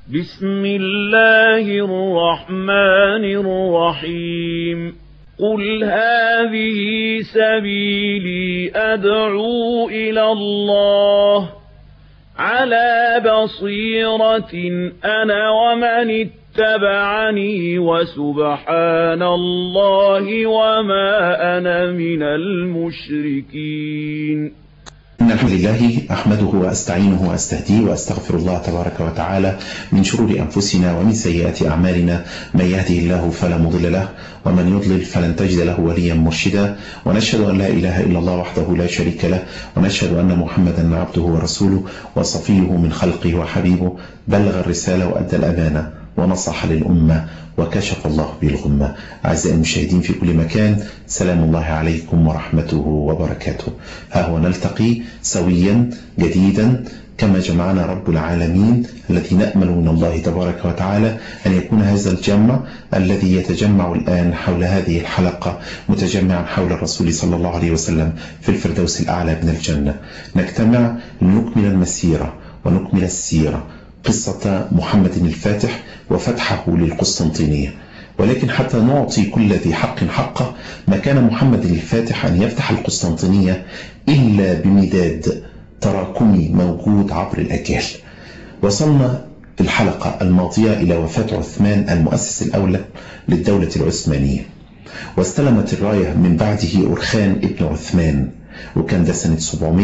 بسم الله الرحمن الرحيم قل هذه سبيلي أدعو إلى الله على بصيرة أنا ومن اتبعني وسبحان الله وما أنا من المشركين إن الحمد لله أحمده وأستعينه وأستهديه وأستغفر الله تبارك وتعالى من شرور أنفسنا ومن سيئات أعمالنا من يهده الله فلا مضل له ومن يضلل فلن تجد له وليا مرشدا ونشهد أن لا إله إلا الله وحده لا شريك له ونشهد أن محمدا عبده ورسوله وصفيه من خلقه وحبيبه بلغ الرسالة وأدى الأمانة ونصح للأمة وكشف الله به الغمة أعزائي المشاهدين في كل مكان سلام الله عليكم ورحمته وبركاته ها هو نلتقي سويا جديدا كما جمعنا رب العالمين الذي نأمل من الله تبارك وتعالى أن يكون هذا الجمع الذي يتجمع الآن حول هذه الحلقة متجمعا حول الرسول صلى الله عليه وسلم في الفردوس الأعلى من الجنة نجتمع لنكمل المسيرة ونكمل السيرة قصة محمد الفاتح وفتحه للقسطنطينية ولكن حتى نعطي كل ذي حق حقه ما كان محمد الفاتح أن يفتح القسطنطينية إلا بمداد تراكمي موجود عبر الأجيال وصلنا في الحلقة الماضية إلى وفاة عثمان المؤسس الأول للدولة العثمانية واستلمت الراية من بعده أرخان ابن عثمان وكان ده سنة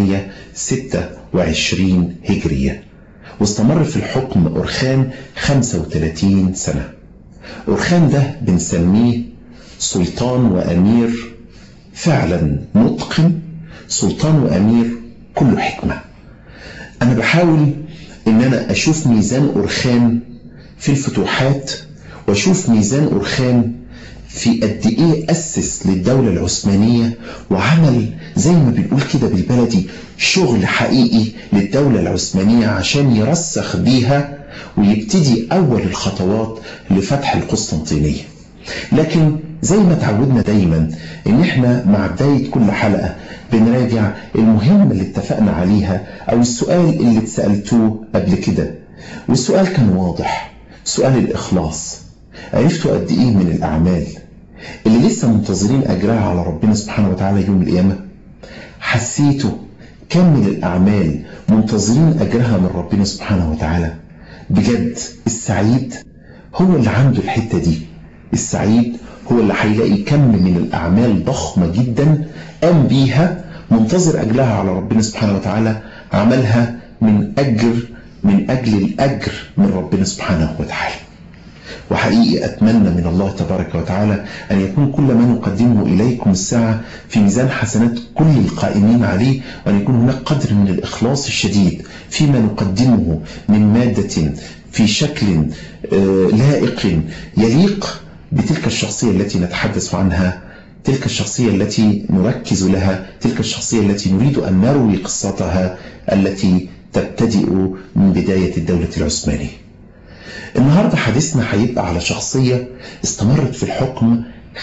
726 هجرية واستمر في الحكم أرخان 35 سنة أرخان ده بنسميه سلطان وأمير فعلا متقن سلطان وأمير كله حكمة أنا بحاول إن أنا أشوف ميزان أرخان في الفتوحات وأشوف ميزان أرخان في قد إيه أسس للدولة العثمانية وعمل زي ما بنقول كده بالبلدي شغل حقيقي للدولة العثمانية عشان يرسخ بيها ويبتدي أول الخطوات لفتح القسطنطينية لكن زي ما تعودنا دايما ان احنا مع بداية كل حلقة بنراجع المهمة اللي اتفقنا عليها او السؤال اللي اتسألتوه قبل كده والسؤال كان واضح سؤال الإخلاص عرفتوا قد ايه من الأعمال اللي لسه منتظرين أجرها على ربنا سبحانه وتعالى يوم القيامة حسيتوا كم من الأعمال منتظرين أجرها من ربنا سبحانه وتعالى بجد السعيد هو اللي عنده الحتة دي السعيد هو اللي هيلاقي كم من الأعمال ضخمة جدا قام بيها منتظر أجلها على ربنا سبحانه وتعالى عملها من أجر من أجل الأجر من ربنا سبحانه وتعالى وحقيقي أتمنى من الله تبارك وتعالى أن يكون كل ما نقدمه إليكم الساعة في ميزان حسنات كل القائمين عليه وأن يكون هناك قدر من الإخلاص الشديد فيما نقدمه من مادة في شكل لائق يليق بتلك الشخصية التي نتحدث عنها تلك الشخصية التي نركز لها تلك الشخصية التي نريد أن نروي قصتها التي تبتدئ من بداية الدولة العثمانية النهاردة حديثنا هيبقى على شخصية استمرت في الحكم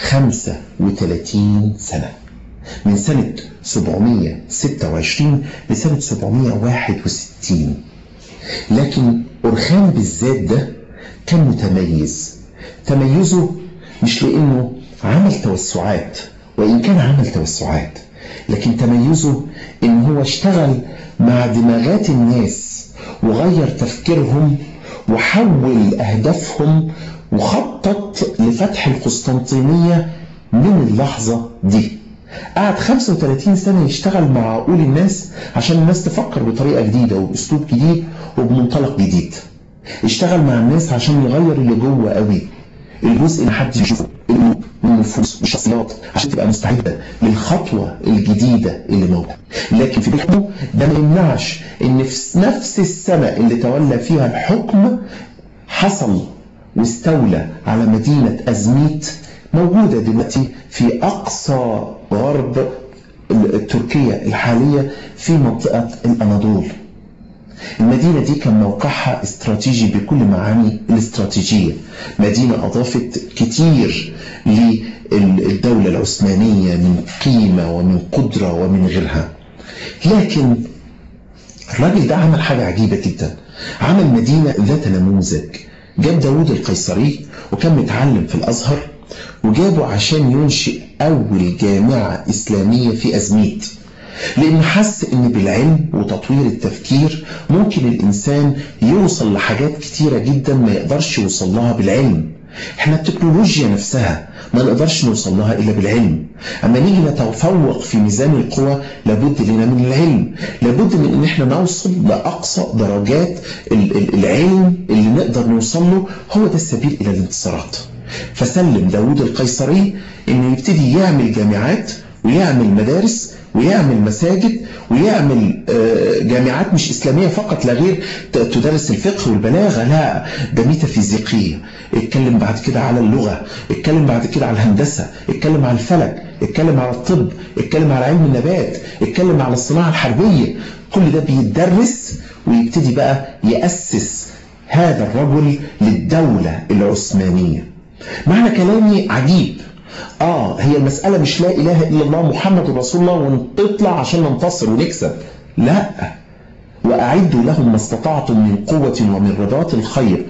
35 سنة من سنة 726 لسنة 761 لكن أرخان بالذات ده كان متميز تميزه مش لأنه عمل توسعات وإن كان عمل توسعات لكن تميزه إن هو اشتغل مع دماغات الناس وغير تفكيرهم وحول أهدافهم وخطط لفتح القسطنطينية من اللحظة دي قعد 35 سنة يشتغل مع عقول الناس عشان الناس تفكر بطريقة جديدة وبأسلوب جديد وبمنطلق جديد اشتغل مع الناس عشان يغير اللي جوه قوي الجزء اللي محدش يشوفه القلوب والنفوس والشخصيات عشان تبقى مستعدة للخطوة الجديدة اللي موجودة لكن في الحكم ده ما يمنعش ان في نفس السنة اللي تولى فيها الحكم حصل واستولى على مدينة أزميت موجودة دلوقتي في أقصى غرب تركيا الحالية في منطقة الأناضول المدينة دي كان موقعها استراتيجي بكل معاني الاستراتيجية مدينة أضافت كتير للدولة العثمانية من قيمة ومن قدرة ومن غيرها لكن الراجل ده عمل حاجة عجيبة جدا عمل مدينة ذات نموذج جاب داود القيصري وكان متعلم في الأزهر وجابه عشان ينشئ أول جامعة إسلامية في أزميت لأنه حس إن بالعلم وتطوير التفكير ممكن الإنسان يوصل لحاجات كتيرة جدا ما يقدرش يوصل لها بالعلم احنا التكنولوجيا نفسها ما نقدرش نوصل لها إلا بالعلم أما نيجي نتفوق في ميزان القوى لابد لنا من العلم لابد من ان احنا نوصل لأقصى درجات العلم اللي نقدر نوصل له هو ده السبيل إلى الانتصارات فسلم داود القيصري انه يبتدي يعمل جامعات ويعمل مدارس ويعمل مساجد ويعمل جامعات مش إسلامية فقط لا غير تدرس الفقه والبلاغة لا ده ميتافيزيقية اتكلم بعد كده على اللغة اتكلم بعد كده على الهندسة اتكلم على الفلك اتكلم على الطب اتكلم على علم النبات اتكلم على الصناعة الحربية كل ده بيتدرس ويبتدي بقى يأسس هذا الرجل للدولة العثمانية معنى كلامي عجيب آه هي المسألة مش لا إله إلا الله محمد رسول الله ونطلع عشان ننتصر ونكسب لا وأعدوا لهم ما استطعتم من قوة ومن رباط الخير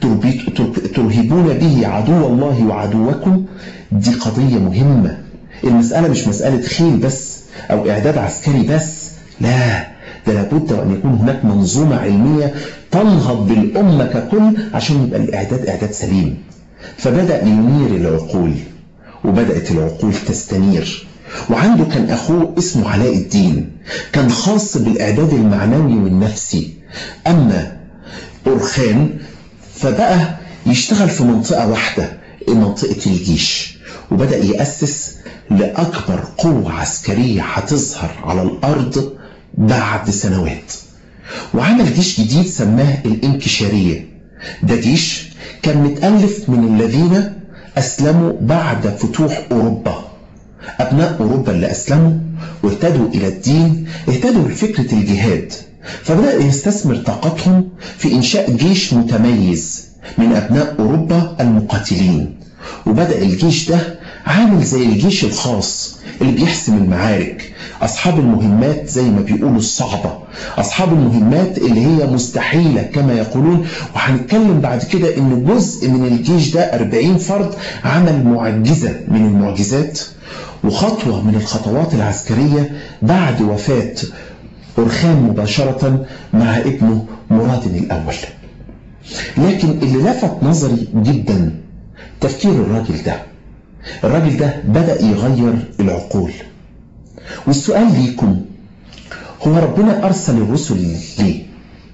ترهبون به عدو الله وعدوكم دي قضية مهمة المسألة مش مسألة خيل بس أو إعداد عسكري بس لا ده لابد أن يكون هناك منظومة علمية تنهض بالأمة ككل عشان يبقى الإعداد إعداد سليم فبدأ ينير العقول وبدأت العقول تستنير وعنده كان أخوه اسمه علاء الدين كان خاص بالإعداد المعنوي والنفسي أما أرخان فبقى يشتغل في منطقة واحدة منطقة الجيش وبدأ يأسس لأكبر قوة عسكرية هتظهر على الأرض بعد سنوات وعمل جيش جديد سماه الانكشارية ده جيش كان متألف من الذين أسلموا بعد فتوح أوروبا أبناء أوروبا اللي أسلموا واهتدوا إلى الدين اهتدوا لفكرة الجهاد فبدأ يستثمر طاقتهم في إنشاء جيش متميز من أبناء أوروبا المقاتلين وبدأ الجيش ده عامل زي الجيش الخاص اللي بيحسم المعارك أصحاب المهمات زي ما بيقولوا الصعبة أصحاب المهمات اللي هي مستحيلة كما يقولون وهنتكلم بعد كده إن جزء من الجيش ده 40 فرد عمل معجزة من المعجزات وخطوة من الخطوات العسكرية بعد وفاة أرخان مباشرة مع ابنه مراد الأول لكن اللي لفت نظري جدا تفكير الراجل ده الراجل ده بدأ يغير العقول والسؤال ليكم هو ربنا أرسل الرسل ليه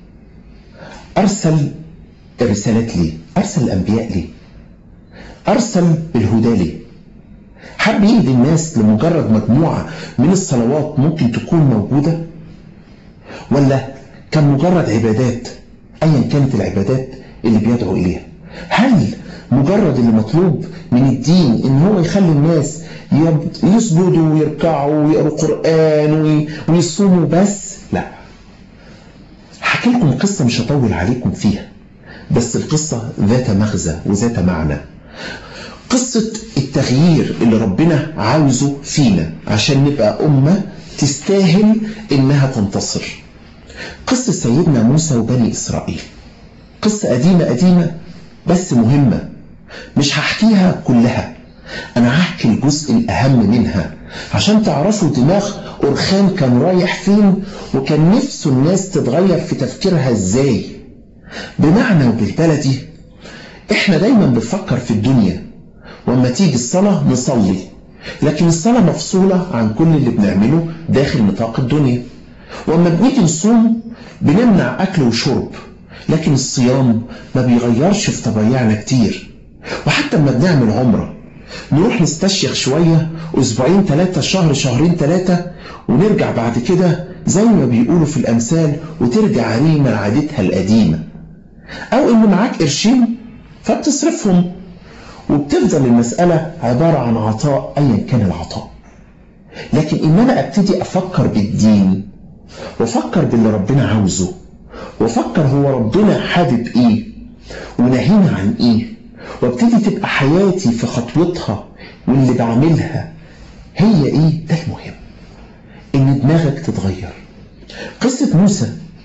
أرسل الرسالات ليه أرسل الأنبياء ليه أرسل الهدى ليه حب يهدي الناس لمجرد مجموعة من الصلوات ممكن تكون موجودة ولا كان مجرد عبادات أيا كانت العبادات اللي بيدعو إليها هل مجرد اللي مطلوب من الدين ان هو يخلي الناس يسجدوا ويركعوا ويقروا قرآن ويصوموا بس لا حكي لكم قصة مش هطول عليكم فيها بس القصة ذات مغزى وذات معنى قصة التغيير اللي ربنا عاوزه فينا عشان نبقى أمة تستاهل إنها تنتصر قصة سيدنا موسى وبني إسرائيل قصة قديمة قديمة بس مهمة مش هحكيها كلها أنا هحكي الجزء الأهم منها عشان تعرفوا دماغ أرخان كان رايح فين وكان نفسه الناس تتغير في تفكيرها إزاي بمعنى وبالبلدي إحنا دايما بنفكر في الدنيا وأما تيجي الصلاة نصلي لكن الصلاة مفصولة عن كل اللي بنعمله داخل نطاق الدنيا وأما بنيجي نصوم بنمنع أكل وشرب لكن الصيام ما بيغيرش في طبيعنا كتير وحتى لما بنعمل عمرة نروح نستشيخ شوية أسبوعين ثلاثة شهر شهرين ثلاثة ونرجع بعد كده زي ما بيقولوا في الأمثال وترجع عريمة لعادتها القديمة أو إن معاك قرشين فبتصرفهم وبتفضل المسألة عبارة عن عطاء أيا كان العطاء لكن إن أنا أبتدي أفكر بالدين وأفكر باللي ربنا عاوزه وأفكر هو ربنا حابب إيه ونهينا عن إيه وابتدي تبقى حياتي في خطوتها واللي بعملها هي إيه ده المهم إن دماغك تتغير قصة موسى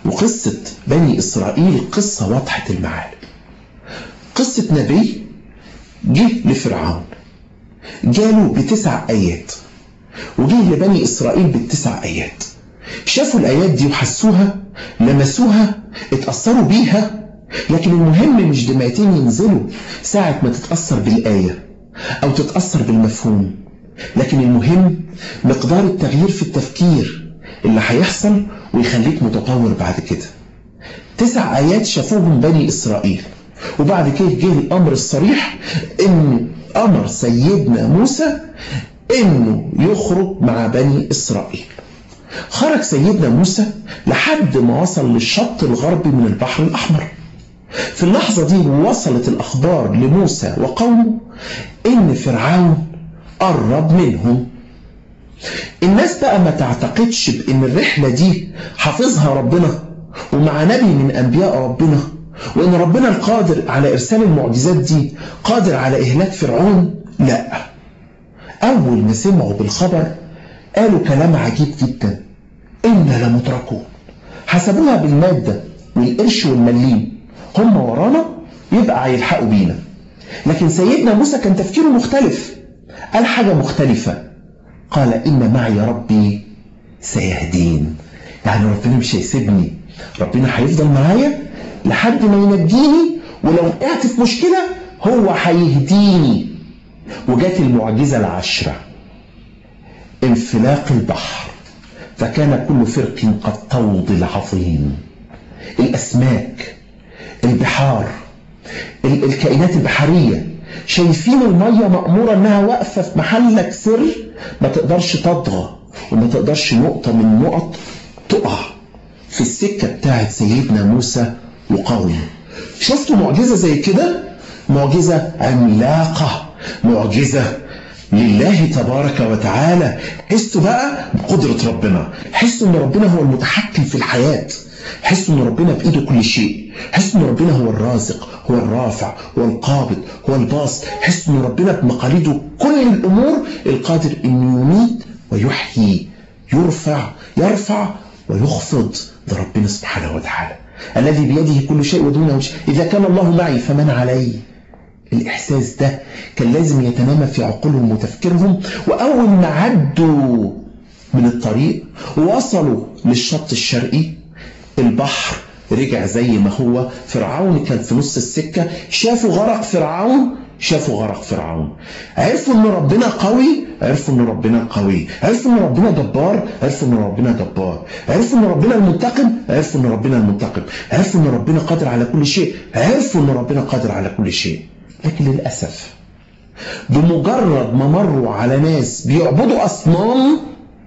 وقصة بني إسرائيل قصة واضحة المعالم قصة نبي جه لفرعون جاله بتسع آيات وجه لبني إسرائيل بالتسع آيات شافوا الآيات دي وحسوها لمسوها اتأثروا بيها لكن المهم مش دمعتين ينزلوا ساعة ما تتأثر بالآية أو تتأثر بالمفهوم لكن المهم مقدار التغيير في التفكير اللي هيحصل ويخليك متطور بعد كده تسع آيات شافوهم بني إسرائيل وبعد كده جه الأمر الصريح إن أمر سيدنا موسى إنه يخرج مع بني إسرائيل خرج سيدنا موسى لحد ما وصل للشط الغربي من البحر الأحمر في اللحظة دي وصلت الأخبار لموسى وقومه إن فرعون قرب منهم الناس بقى ما تعتقدش بإن الرحلة دي حافظها ربنا ومع نبي من أنبياء ربنا وإن ربنا القادر على إرسال المعجزات دي قادر على إهلاك فرعون لا أول ما سمعوا بالخبر قالوا كلام عجيب جدا إنا لمدركون حسبوها بالمادة والقرش والمليم هم ورانا يبقى هيلحقوا بينا لكن سيدنا موسى كان تفكيره مختلف قال حاجة مختلفة قال إن معي ربي سيهدين يعني ربنا مش هيسيبني ربنا هيفضل معايا لحد ما ينجيني ولو وقعت في مشكلة هو هيهديني وجات المعجزة العشرة انفلاق البحر فكان كل فرق كالطود العظيم الأسماك البحار الكائنات البحرية شايفين المية مأمورة انها واقفة في محلك سر ما تقدرش تطغى وما تقدرش نقطة من النقط تقع في السكة بتاعت سيدنا موسى وقومه شفتوا معجزة زي كده معجزة عملاقة معجزة لله تبارك وتعالى حسوا بقى بقدرة ربنا حسوا ان ربنا هو المتحكم في الحياة حسوا ان ربنا بايده كل شيء حسوا ان ربنا هو الرازق هو الرافع هو القابض هو الباسط حسوا ان ربنا بمقاليده كل الامور القادر انه يميت ويحيي يرفع يرفع ويخفض ده ربنا سبحانه وتعالى الذي بيده كل شيء ودونه شيء إذا كان الله معي فمن علي الإحساس ده كان لازم يتنامى في عقولهم وتفكيرهم وأول ما عدوا من الطريق ووصلوا للشط الشرقي البحر رجع زي ما هو فرعون كان في نص السكة شافوا غرق فرعون شافوا غرق فرعون عرفوا ان ربنا قوي عرفوا ان ربنا قوي عرفوا ان ربنا جبار عرفوا ان ربنا جبار عرفوا ان ربنا المنتقم عرفوا ان ربنا المنتقم عرفوا ان ربنا قادر على كل شيء عرفوا ان ربنا قادر على كل شيء لكن للأسف بمجرد ما مروا على ناس بيعبدوا أصنام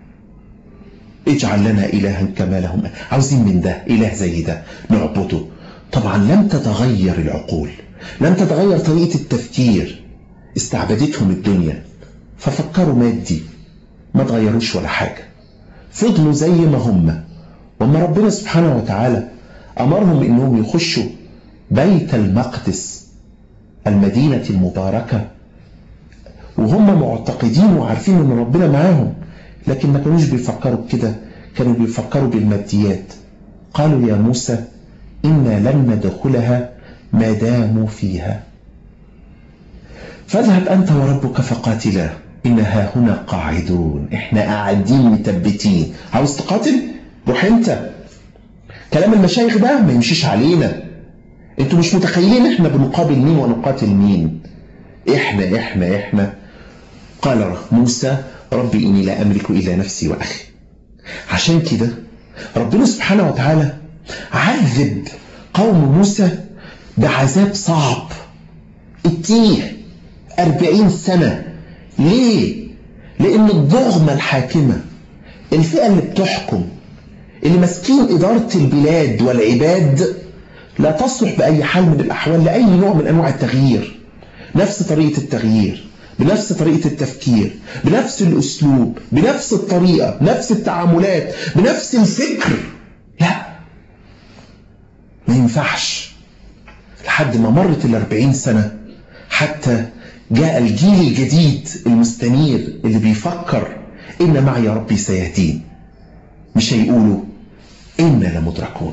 اجعل لنا إلها كما لهم عاوزين من ده إله زي ده نعبده طبعا لم تتغير العقول لم تتغير طريقة التفكير استعبدتهم الدنيا ففكروا مادي ما تغيروش ولا حاجة فضلوا زي ما هم وما ربنا سبحانه وتعالى أمرهم إنهم يخشوا بيت المقدس المدينة المباركة وهم معتقدين وعارفين ان ربنا معاهم لكن ما كانوش بيفكروا بكده كانوا بيفكروا بالماديات قالوا يا موسى إنا لن ندخلها ما داموا فيها فاذهب أنت وربك فقاتلا إنها هنا قاعدون إحنا قاعدين مثبتين عاوز تقاتل روح أنت كلام المشايخ ده ما يمشيش علينا انتوا مش متخيلين احنا بنقابل مين ونقاتل مين احنا احنا احنا قال موسى ربي إني لا أملك إلا نفسي وأخي عشان كده ربنا سبحانه وتعالى عذب قوم موسى بعذاب صعب التيه أربعين سنة ليه؟ لأن الضغمة الحاكمة الفئة اللي بتحكم اللي ماسكين إدارة البلاد والعباد لا تصلح بأي حال من الأحوال لأي نوع من أنواع التغيير نفس طريقة التغيير بنفس طريقة التفكير بنفس الأسلوب بنفس الطريقة نفس التعاملات بنفس الفكر لا ما ينفعش لحد ما مرت الأربعين سنة حتى جاء الجيل الجديد المستنير اللي بيفكر إن معي ربي سيهدين مش هيقولوا إنا لمدركون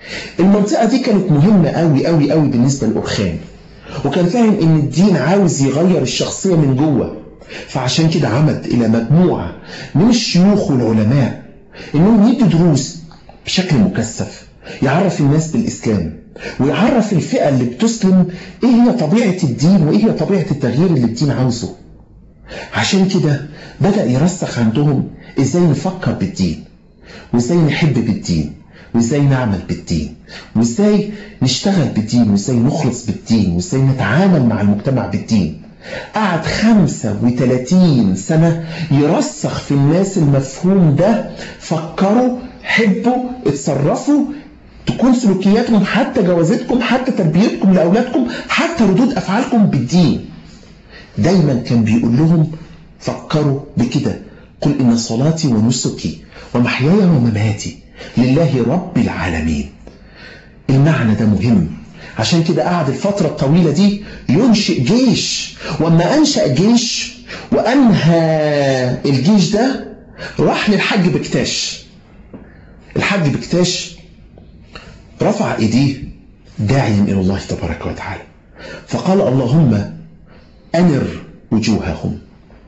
المنطقة دي كانت مهمة قوي قوي قوي بالنسبة لأرخان وكان فاهم ان الدين عاوز يغير الشخصية من جوه فعشان كده عمد الى مجموعة من الشيوخ والعلماء انهم يدوا دروس بشكل مكثف يعرف الناس بالاسلام ويعرف الفئة اللي بتسلم ايه هي طبيعة الدين وايه هي طبيعة التغيير اللي الدين عاوزه عشان كده بدأ يرسخ عندهم ازاي نفكر بالدين وازاي نحب بالدين وازاي نعمل بالدين وازاي نشتغل بالدين وازاي نخلص بالدين وازاي نتعامل مع المجتمع بالدين قعد 35 سنة يرسخ في الناس المفهوم ده فكروا حبوا اتصرفوا تكون سلوكياتكم حتى جوازتكم حتى تربيتكم لأولادكم حتى ردود أفعالكم بالدين دايما كان بيقول لهم فكروا بكده قل إن صلاتي ونسكي ومحياي ومماتي لله رب العالمين المعنى ده مهم عشان كده قعد الفترة الطويلة دي ينشئ جيش وأما أنشأ جيش وأنهى الجيش ده راح للحج بكتاش الحج بكتاش رفع ايديه داعيا الى الله تبارك وتعالى فقال اللهم انر وجوههم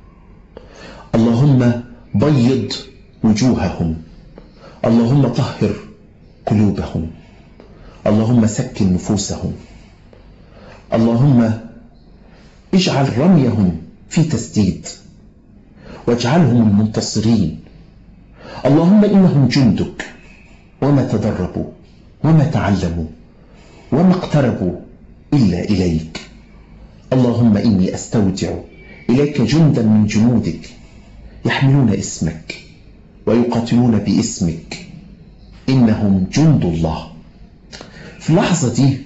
اللهم بيض وجوههم اللهم طهر قلوبهم اللهم سكن نفوسهم اللهم اجعل رميهم في تسديد واجعلهم المنتصرين اللهم انهم جندك وما تدربوا وما تعلموا وما اقتربوا إلا إليك اللهم إني أستودع إليك جندا من جنودك يحملون اسمك ويقاتلون باسمك إنهم جند الله في اللحظة دي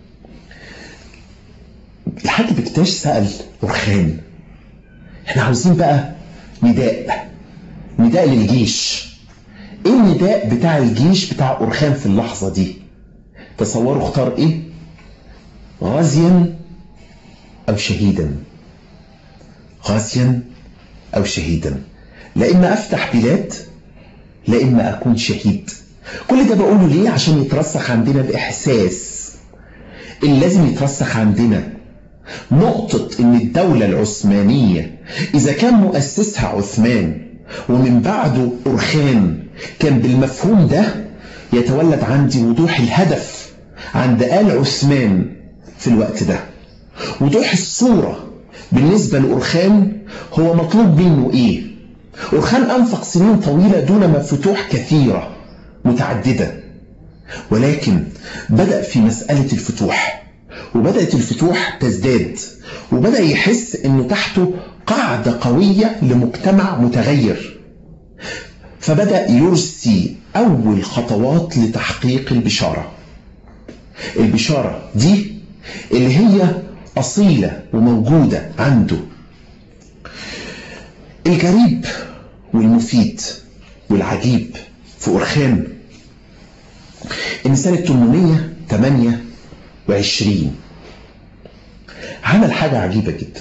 الحاج بكتاش سأل أرخان احنا عاوزين بقى نداء نداء للجيش ايه النداء بتاع الجيش بتاع أرخان في اللحظة دي تصوروا اختار ايه غازيا او شهيدا غازيا او شهيدا لا اما افتح بلاد لا اما اكون شهيد كل ده بقوله ليه عشان يترسخ عندنا الاحساس اللي لازم يترسخ عندنا نقطة ان الدولة العثمانية اذا كان مؤسسها عثمان ومن بعده أرخان كان بالمفهوم ده يتولد عندي وضوح الهدف عند آل عثمان في الوقت ده وضوح الصورة بالنسبة لأرخان هو مطلوب منه إيه أرخان أنفق سنين طويلة دون مفتوح كثيرة متعددة ولكن بدأ في مسألة الفتوح وبدأت الفتوح تزداد وبدأ يحس أنه تحته قاعدة قوية لمجتمع متغير فبدأ يرسي أول خطوات لتحقيق البشارة البشارة دي اللي هي أصيلة وموجودة عنده الغريب والمفيد والعجيب في أرخان إن سنة 828 عمل حاجة عجيبة جدا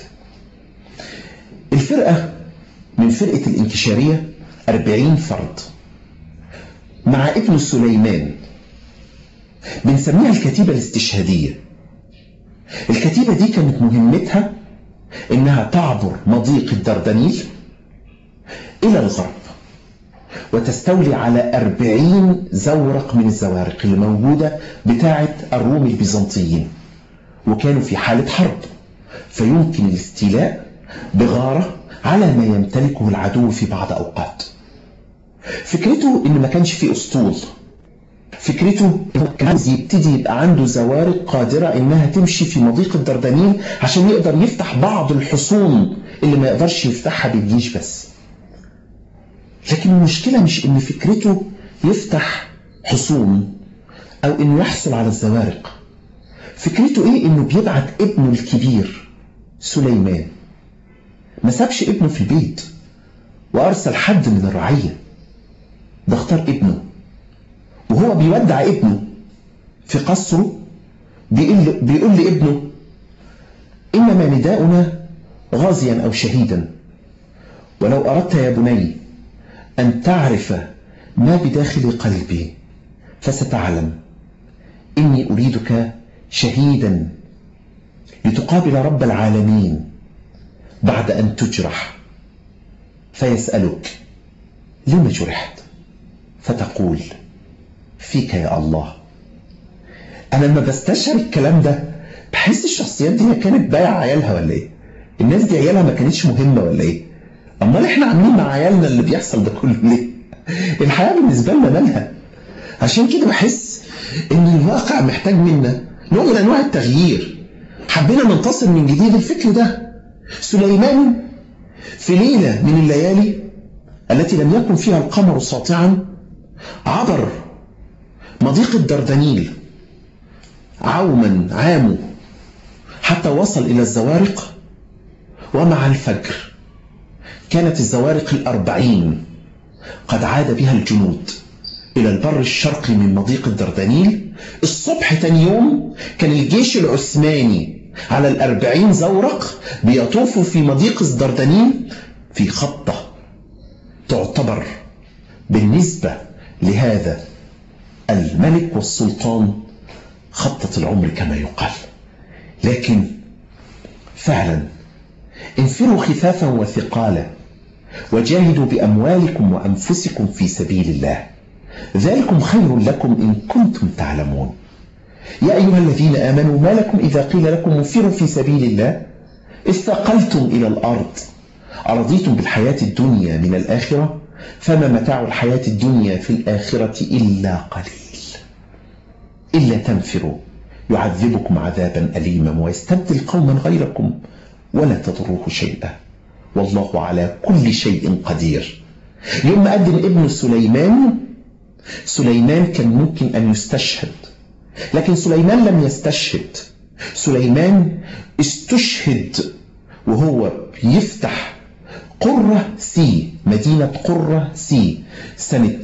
الفرقة من فرقة الانكشارية 40 فرد مع ابن سليمان بنسميها الكتيبة الاستشهادية الكتيبة دي كانت مهمتها انها تعبر مضيق الدردنيل الى الغرب وتستولي على أربعين زورق من الزوارق اللي موجودة بتاعة الروم البيزنطيين وكانوا في حالة حرب فيمكن الاستيلاء بغارة على ما يمتلكه العدو في بعض أوقات فكرته إن ما كانش في أسطول فكرته إنه كان عايز يبتدي يبقى عنده زوارق قادرة إنها تمشي في مضيق الدردنيل عشان يقدر يفتح بعض الحصون اللي ما يقدرش يفتحها بالجيش بس لكن المشكلة مش إن فكرته يفتح حصون أو إنه يحصل على الزوارق فكرته إيه إنه بيبعت ابنه الكبير سليمان ما سابش ابنه في البيت وأرسل حد من الرعية ده اختار ابنه وهو بيودع ابنه في قصره بيقول, بيقول لابنه إنما نداؤنا غازيا أو شهيدا ولو أردت يا بني أن تعرف ما بداخل قلبي فستعلم إني أريدك شهيدا لتقابل رب العالمين بعد أن تجرح فيسألك لم جرحت فتقول فيك يا الله أنا لما بستشعر الكلام ده بحس الشخصيات دي كانت بايعة عيالها ولا إيه الناس دي عيالها ما كانتش مهمة ولا إيه أمال إحنا عاملين مع عيالنا اللي بيحصل ده كله ليه الحياة بالنسبة لنا مالها عشان كده بحس إن الواقع محتاج منا نوع من أنواع التغيير حبينا ننتصر من جديد الفكر ده سليمان في ليلة من الليالي التي لم يكن فيها القمر ساطعا عبر مضيق الدردنيل عوما عامه حتى وصل إلى الزوارق ومع الفجر كانت الزوارق الأربعين قد عاد بها الجنود إلى البر الشرقي من مضيق الدردنيل الصبح تاني يوم كان الجيش العثماني على الأربعين زورق بيطوفوا في مضيق الدردنيل في خطة تعتبر بالنسبة لهذا الملك والسلطان خطة العمر كما يقال لكن فعلا انفروا خفافا وثقالا وجاهدوا بأموالكم وأنفسكم في سبيل الله ذلكم خير لكم إن كنتم تعلمون يا أيها الذين آمنوا ما لكم إذا قيل لكم انفروا في سبيل الله استقلتم إلى الأرض أرضيتم بالحياة الدنيا من الآخرة فما متاع الحياة الدنيا في الآخرة إلا قليل إلا تنفروا يعذبكم عذابا أليما ويستبدل قوما غيركم ولا تضروه شيئا والله على كل شيء قدير يوم قدم ابن سليمان سليمان كان ممكن أن يستشهد لكن سليمان لم يستشهد سليمان استشهد وهو بيفتح قرة سي مدينة قرة سي سنة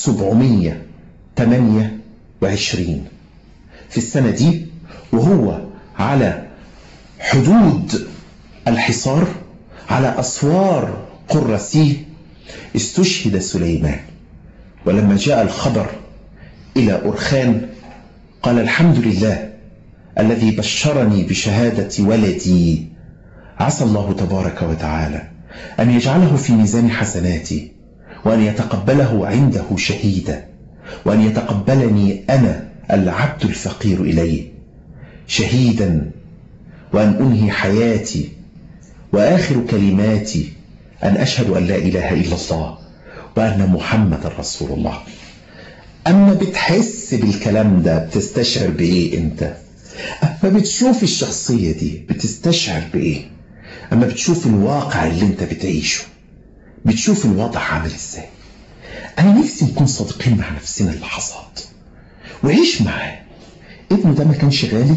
728 في السنة دي وهو على حدود الحصار على أسوار قرة سي استشهد سليمان ولما جاء الخبر إلى أرخان قال الحمد لله الذي بشرني بشهادة ولدي عسى الله تبارك وتعالى أن يجعله في ميزان حسناتي وأن يتقبله عنده شهيدا وأن يتقبلني أنا العبد الفقير إليه شهيدا وأن أنهي حياتي وآخر كلماتي أن أشهد أن لا إله إلا الله وأن محمد رسول الله أما بتحس بالكلام ده بتستشعر بإيه أنت أما بتشوف الشخصية دي بتستشعر بإيه أما بتشوف الواقع اللي أنت بتعيشه بتشوف الوضع عامل إزاي أنا نفسي نكون صادقين مع نفسنا اللحظات وعيش معاه ابنه ده ما كانش غالي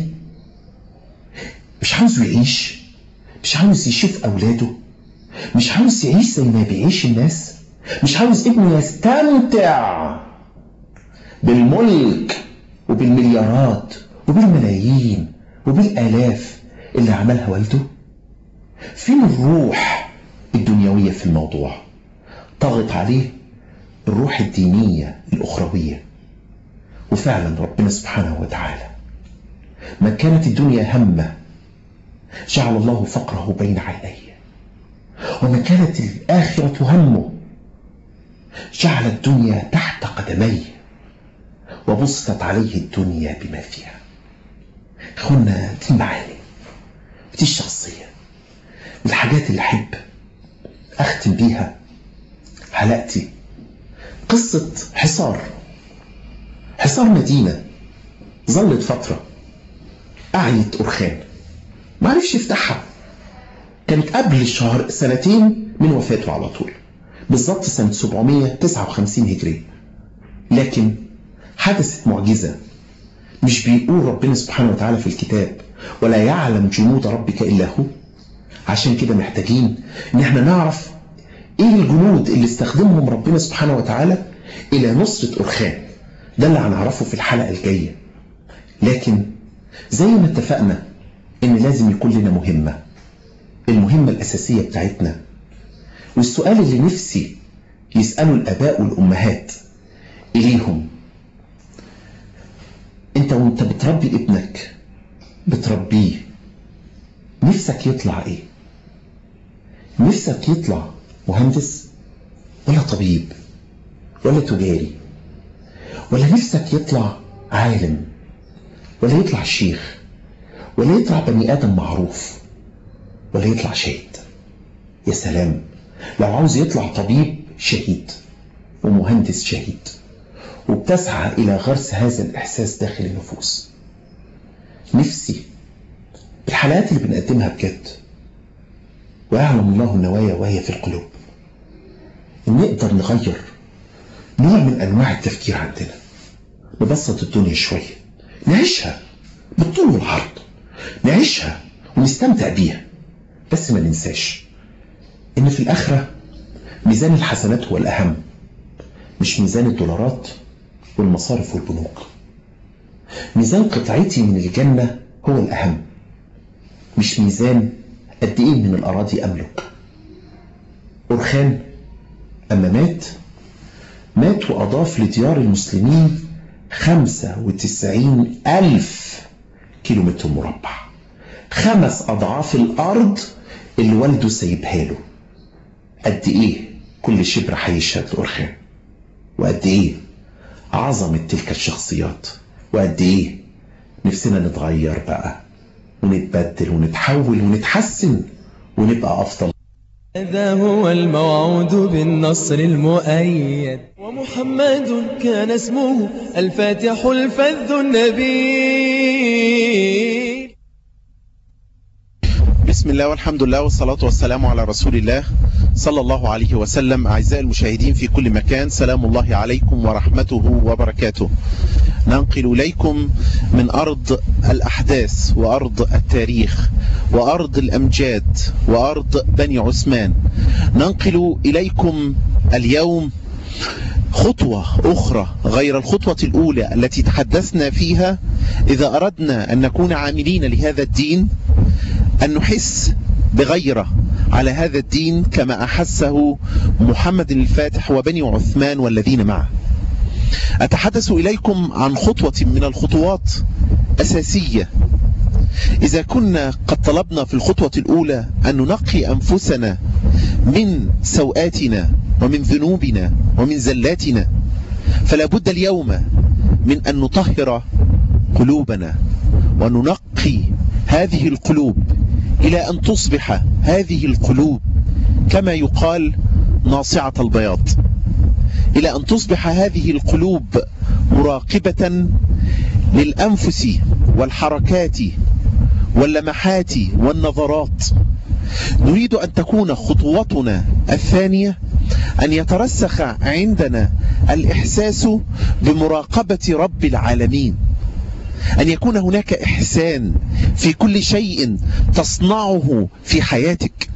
مش عاوزه يعيش مش عاوز يشوف أولاده مش عاوز يعيش زي ما بيعيش الناس مش عاوز ابنه يستمتع بالملك وبالمليارات وبالملايين وبالآلاف اللي عملها والده فين الروح الدنيوية في الموضوع طغت عليه الروح الدينية الأخروية وفعلا ربنا سبحانه وتعالى ما كانت الدنيا همه جعل الله فقره بين عينيه وما كانت الآخرة همه جعل الدنيا تحت قدميه وبسطت عليه الدنيا بما فيها اخوانا دي المعاني ودي الشخصية والحاجات اللي أحب أختم بيها حلقتي قصة حصار حصار مدينة ظلت فترة أعيت أرخان ما عرفش يفتحها كانت قبل الشهر سنتين من وفاته على طول بالظبط سنة 759 هجرية لكن حدثت معجزة مش بيقول ربنا سبحانه وتعالى في الكتاب ولا يعلم جنود ربك إلا هو عشان كده محتاجين ان احنا نعرف ايه الجنود اللي استخدمهم ربنا سبحانه وتعالى الى نصرة أرخان ده اللي هنعرفه في الحلقة الجاية لكن زي ما اتفقنا ان لازم يكون لنا مهمة المهمة الأساسية بتاعتنا والسؤال اللي نفسي يسألوا الآباء والأمهات إليهم انت وانت بتربي ابنك بتربيه نفسك يطلع ايه نفسك يطلع مهندس ولا طبيب ولا تجاري ولا نفسك يطلع عالم ولا يطلع شيخ ولا يطلع بني آدم معروف ولا يطلع شهيد يا سلام لو عاوز يطلع طبيب شهيد ومهندس شهيد وبتسعى إلى غرس هذا الإحساس داخل النفوس نفسي بالحلقات اللي بنقدمها بجد ويعلم الله النوايا وهي في القلوب إن نقدر نغير نوع من أنواع التفكير عندنا نبسط الدنيا شوية نعيشها بالطول والعرض نعيشها ونستمتع بيها بس ما ننساش إن في الآخرة ميزان الحسنات هو الأهم مش ميزان الدولارات والمصارف والبنوك ميزان قطعتي من الجنة هو الأهم مش ميزان قد إيه من الأراضي أملك أرخان أما مات مات وأضاف لديار المسلمين خمسة وتسعين ألف كيلومتر مربع خمس أضعاف الأرض اللي والده سايبها له قد إيه كل شبر هيشهد لأرخان وقد إيه عظمة تلك الشخصيات وقد إيه نفسنا نتغير بقى ونتبدل ونتحول ونتحسن ونبقى أفضل هذا هو الموعود بالنصر المؤيد ومحمد كان اسمه الفاتح الفذ النبي بسم الله والحمد لله والصلاة والسلام على رسول الله صلى الله عليه وسلم أعزائي المشاهدين في كل مكان سلام الله عليكم ورحمته وبركاته ننقل إليكم من أرض الأحداث وأرض التاريخ وأرض الأمجاد وأرض بني عثمان ننقل إليكم اليوم خطوة أخرى غير الخطوة الأولى التي تحدثنا فيها إذا أردنا أن نكون عاملين لهذا الدين أن نحس بغيرة على هذا الدين كما أحسه محمد الفاتح وبني عثمان والذين معه أتحدث إليكم عن خطوة من الخطوات أساسية إذا كنا قد طلبنا في الخطوة الأولى أن ننقي أنفسنا من سوآتنا ومن ذنوبنا ومن زلاتنا فلا بد اليوم من أن نطهر قلوبنا وننقي هذه القلوب إلى أن تصبح هذه القلوب كما يقال ناصعة البياض إلى أن تصبح هذه القلوب مراقبة للأنفس والحركات واللمحات والنظرات نريد أن تكون خطوتنا الثانية أن يترسخ عندنا الإحساس بمراقبة رب العالمين أن يكون هناك إحسان في كل شيء تصنعه في حياتك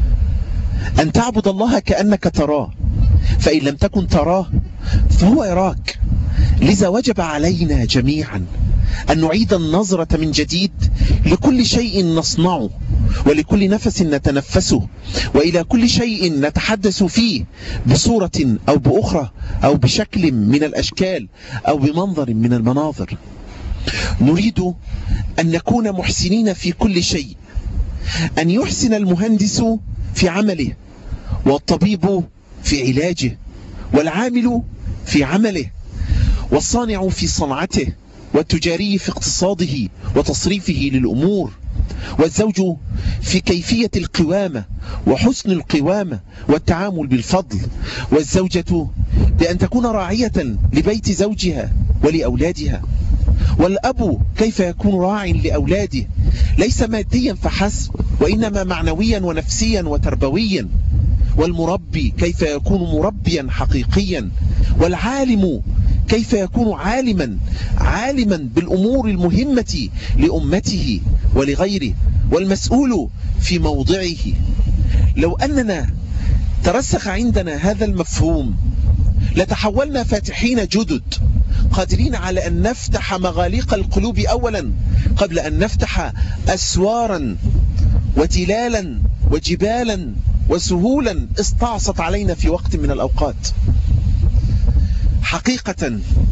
أن تعبد الله كأنك تراه فإن لم تكن تراه فهو يراك لذا وجب علينا جميعا أن نعيد النظرة من جديد لكل شيء نصنعه ولكل نفس نتنفسه وإلى كل شيء نتحدث فيه بصورة أو بأخرى أو بشكل من الأشكال أو بمنظر من المناظر نريد أن نكون محسنين في كل شيء أن يحسن المهندس في عمله والطبيب في علاجه والعامل في عمله والصانع في صنعته والتجاري في اقتصاده وتصريفه للأمور والزوج في كيفية القوامة وحسن القوامة والتعامل بالفضل والزوجة بأن تكون راعية لبيت زوجها ولأولادها والأب كيف يكون راع لأولاده ليس ماديا فحسب وإنما معنويا ونفسيا وتربويا والمربي كيف يكون مربيا حقيقيا والعالم كيف يكون عالما عالما بالأمور المهمة لأمته ولغيره والمسؤول في موضعه لو أننا ترسخ عندنا هذا المفهوم لتحولنا فاتحين جدد قادرين على أن نفتح مغاليق القلوب أولا قبل أن نفتح أسوارا وتلالا وجبالا وسهولا استعصت علينا في وقت من الأوقات حقيقة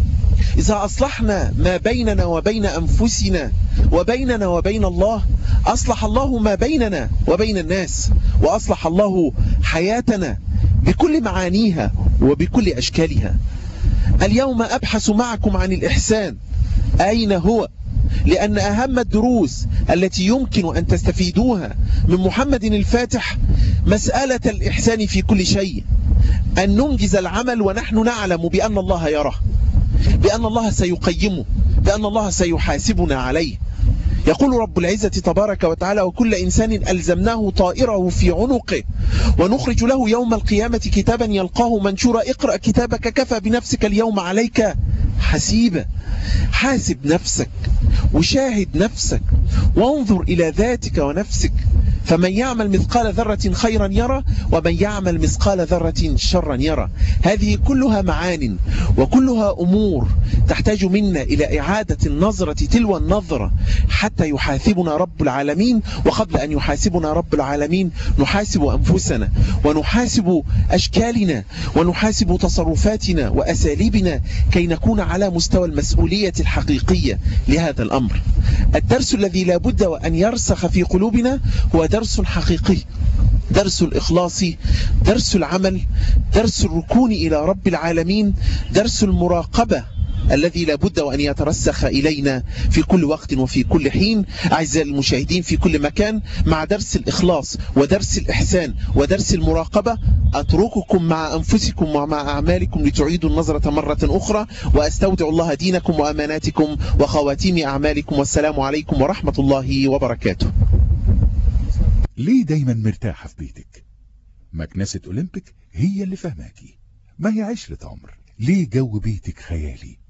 إذا أصلحنا ما بيننا وبين أنفسنا وبيننا وبين الله أصلح الله ما بيننا وبين الناس وأصلح الله حياتنا بكل معانيها وبكل أشكالها اليوم أبحث معكم عن الإحسان أين هو لأن أهم الدروس التي يمكن أن تستفيدوها من محمد الفاتح مسألة الإحسان في كل شيء أن ننجز العمل ونحن نعلم بأن الله يراه بأن الله سيقيمه بأن الله سيحاسبنا عليه يقول رب العزة تبارك وتعالى وكل إنسان ألزمناه طائره في عنقه ونخرج له يوم القيامة كتابا يلقاه منشورا اقرأ كتابك كفى بنفسك اليوم عليك حسيبا حاسب نفسك وشاهد نفسك وانظر إلى ذاتك ونفسك فمن يعمل مثقال ذرة خيرا يرى ومن يعمل مثقال ذرة شرا يرى هذه كلها معان وكلها أمور تحتاج منا إلى إعادة النظرة تلو النظرة حتى يحاسبنا رب العالمين وقبل أن يحاسبنا رب العالمين نحاسب أنفسنا ونحاسب أشكالنا ونحاسب تصرفاتنا وأساليبنا كي نكون على مستوى المسؤولية الحقيقية لهذا الأمر الدرس الذي لا بد وأن يرسخ في قلوبنا هو درس حقيقي درس الإخلاص درس العمل درس الركون إلى رب العالمين درس المراقبة الذي لا بد وأن يترسخ إلينا في كل وقت وفي كل حين أعزائي المشاهدين في كل مكان مع درس الإخلاص ودرس الإحسان ودرس المراقبة أترككم مع أنفسكم ومع أعمالكم لتعيدوا النظرة مرة أخرى وأستودع الله دينكم وأماناتكم وخواتيم أعمالكم والسلام عليكم ورحمة الله وبركاته ليه دايما مرتاحة في بيتك مكنسة أولمبيك هي اللي فهماكي ما هي عشرة عمر ليه جو بيتك خيالي